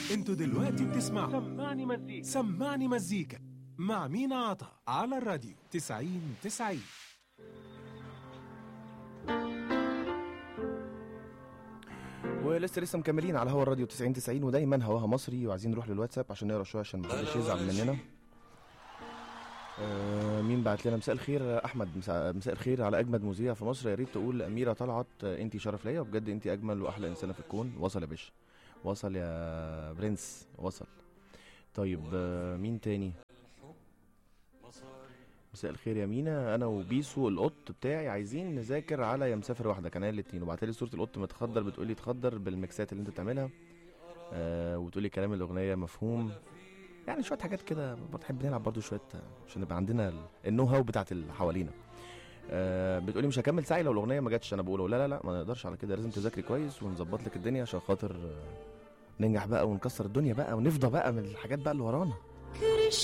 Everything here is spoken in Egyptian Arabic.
انتوا دلوقتي بتسمعوا سمعني مزيكا سمعني مزيكا مع مينا عطا على الراديو 90 90 ولسه لسه مكملين على هوا الراديو 90 90 ودايما هواها مصري وعايزين نروح للواتساب عشان نقرا شويه عشان محدش يزعل مننا آه مين بعت لنا مساء الخير احمد مساء, مساء الخير على اجمد مذيع في مصر يا ريت تقول لاميره طلعت آه، انت شرف ليا وبجد انت اجمل واحلى انسانه في الكون وصل يا باشا وصل يا برنس وصل طيب آه مين تاني مساء الخير يا مينا انا وبيسو القط بتاعي عايزين نذاكر على يا مسافر واحده كان الاتنين وبعت لي صوره القط متخدر بتقول لي اتخدر بالميكسات اللي انت بتعملها آه وتقول لي كلام الاغنيه مفهوم يعني شويه حاجات كده بنحب نلعب برضو شويه آه، عشان يبقى عندنا ال- النو هاو بتاعت اللي حوالينا آه بتقولي مش هكمل ساعي لو الاغنيه ما جاتش انا بقول لا لا لا ما نقدرش على كده لازم تذاكري كويس ونظبط لك الدنيا عشان خاطر آه، ننجح بقى ونكسر الدنيا بقى ونفضى بقى من الحاجات بقى اللي ورانا